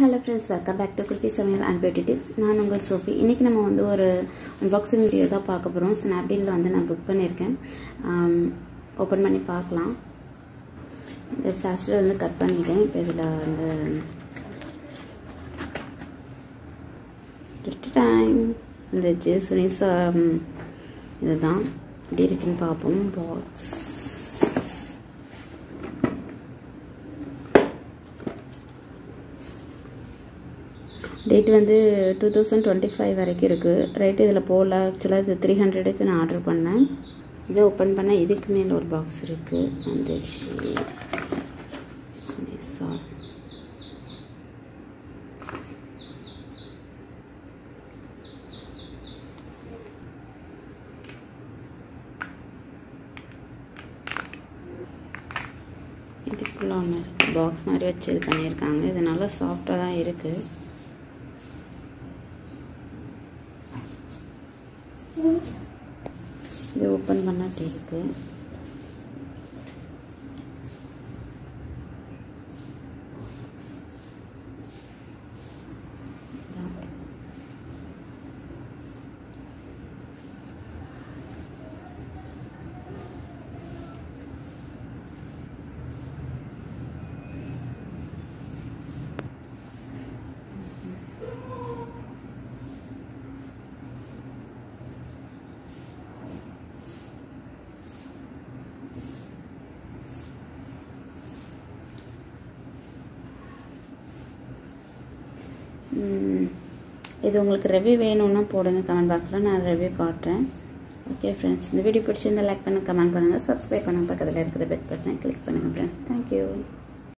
hello friends welcome back to Kulfi சமையல் and beauty tips நான் உங்கள் சோஃபி இன்றைக்கி நம்ம வந்து ஒரு அன்பாக்சிங் வீடியோ தான் பார்க்க போகிறோம் ஸ்னாப்டீலில் வந்து நான் புக் பண்ணியிருக்கேன் ஓப்பன் பண்ணி பார்க்கலாம் இந்த பிளாஸ்டர் வந்து கட் பண்ணிட்டேன் இப்போ இதில் வந்து டைம் இந்த சுனிசா இதுதான் எப்படி இருக்குன்னு பார்ப்போம் பாக்ஸ் டேட் வந்து டூ தௌசண்ட் டுவெண்ட்டி ஃபைவ் வரைக்கும் இருக்குது ரேட்டு இதில் போகல ஆக்சுவலாக இது த்ரீ ஹண்ட்ரடுக்கு நான் ஆர்டர் பண்ணேன் இதை ஓப்பன் பண்ணால் இதுக்கு மேலே ஒரு பாக்ஸ் இருக்குது வந்துச்சு சுனிசா இதுக்குள்ள ஒன்று இருக்குது பாக்ஸ் மாதிரி வச்சு இது பண்ணியிருக்காங்க இது நல்லா சாஃப்டாக தான் இருக்குது இது ஓப்பன் பண்ணாட்டி இருக்கு இது உங்களுக்கு ரெவ்யூ வேணும்னா போடுங்க கமெண்ட் பாக்ஸில் நான் ரெவ்யூ காட்டுறேன் ஓகே ஃப்ரெண்ட்ஸ் இந்த வீடியோ பிடிச்சிருந்தா லைக் பண்ணுங்கள் கமெண்ட் பண்ணுங்கள் சப்ஸ்கிரைப் பண்ணுங்கள் பக்கத்தில் இருக்கிற பெல் பட்டனை கிளிக் பண்ணுங்கள் ஃப்ரெண்ட்ஸ் தேங்க்யூ